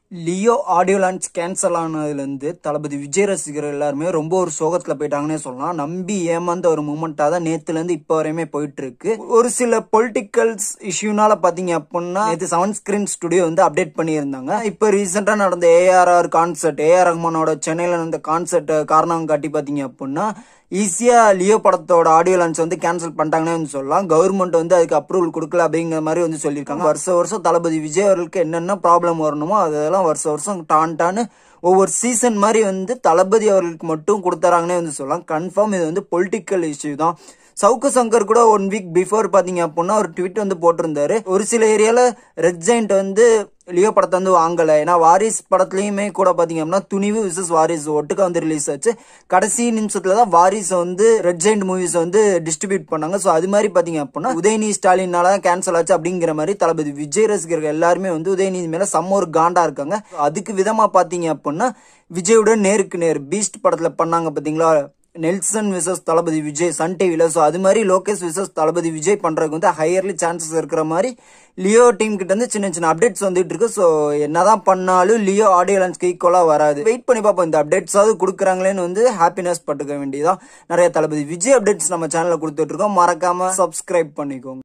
Leo audio launch cancel ஆனதுலேருந்து தளபதி விஜய் ரசிகர்கள் எல்லாருமே ரொம்ப ஒரு சோகத்தில் போயிட்டாங்கன்னே சொல்லலாம் நம்பி ஏமாந்த ஒரு மூமெண்ட்டாக தான் நேற்றுலேருந்து இப்போ வரையுமே போயிட்டு இருக்கு ஒரு சில பொலிட்டிக்கல்ஸ் இஷ்யூனால பார்த்தீங்க அப்படின்னா நேற்று செவன் ஸ்கிரீன் ஸ்டுடியோ வந்து அப்டேட் பண்ணியிருந்தாங்க இப்போ ரீசெண்டாக நடந்த ஏஆர்ஆர் கான்சர்ட் ஏஆர் ரஹ்மானோட சென்னையில் நடந்த கான்சர்ட் காரணம் காட்டி பார்த்தீங்க அப்படின்னா ஈஸியா லியோ படத்தோட ஆடியோ லான்ச் வந்து கேன்சல் பண்ணிட்டாங்கன்னு வந்து சொல்லலாம் கவர்மெண்ட் வந்து அதுக்கு அப்ரூவல் கொடுக்கல அப்படிங்கிற மாதிரி வந்து சொல்லியிருக்காங்க வருஷம் வருஷம் தளபதி விஜய் அவர்களுக்கு என்னென்ன ப்ராப்ளம் வரணுமோ அதெல்லாம் வருஷம் வருஷம் டான் டான்னு ஒவ்வொரு சீசன் மாதிரி வந்து தளபதி அவர்களுக்கு மட்டும் கொடுத்துறாங்கன்னே வந்து சொல்லலாம் கன்ஃபார்ம் இது வந்து பொலிட்டிக்கல் இஷ்யூ தான் சவுக்கு சங்கர் கூட ஒன் வீக் பிஃபோர் பாத்தீங்க அப்படின்னா ஒரு ட்வீட் வந்து போட்டிருந்தாரு ஒரு சில ஏரியால ரெட் ஜெயிண்ட் வந்து லியோ படத்தை வந்து வாங்கல ஏன்னா வாரிஸ் படத்துலயுமே கூட பாத்தீங்க அப்படின்னா துணிவு விசஸ் வாரிஸ் ஒட்டுக்கா வந்து ரிலீஸ் ஆச்சு கடைசி நிமிஷத்துல தான் வாரிஸ் வந்து ரெட் ஜெயிண்ட் மூவிஸ் வந்து டிஸ்ட்ரிபியூட் பண்ணாங்க ஸோ அது மாதிரி பாத்தீங்க அப்படின்னா உதயநிதி ஸ்டாலினால தான் கேன்சல் ஆச்சு அப்படிங்கிற மாதிரி தளபதி விஜய் ரசிகர்கள் எல்லாருமே வந்து உதயநிதி மேல செம்ம ஒரு காண்டா இருக்காங்க அதுக்கு விதமா பாத்தீங்க அப்படின்னா விஜயோட நேருக்கு நேர் பீஸ்ட் படத்துல பண்ணாங்க பாத்தீங்களா நெல்சன் விசஸ் தளபதி விஜய் சன் டிவில ஸோ அது மாதிரி லோகேஷ் விசஸ் தளபதி விஜய் பண்றதுக்கு வந்து ஹையர்லி சான்சஸ் இருக்கிற மாதிரி லியோ டீம் கிட்ட இருந்து சின்ன சின்ன அப்டேட்ஸ் வந்துட்டு இருக்கு ஸோ என்னதான் பண்ணாலும் லியோ ஆடியோ லான்ச்க்கு ஈக்குவலா வராது வெயிட் பண்ணி பார்ப்போம் இந்த அப்டேட்ஸாவது கொடுக்குறாங்களேன்னு வந்து ஹாப்பினஸ் பட்டுக்க வேண்டியதான் நிறைய தளபதி விஜய் அப்டேட்ஸ் நம்ம சேனல்ல கொடுத்துட்டு இருக்கோம் மறக்காம சப்ஸ்கிரைப் பண்ணிக்கோங்க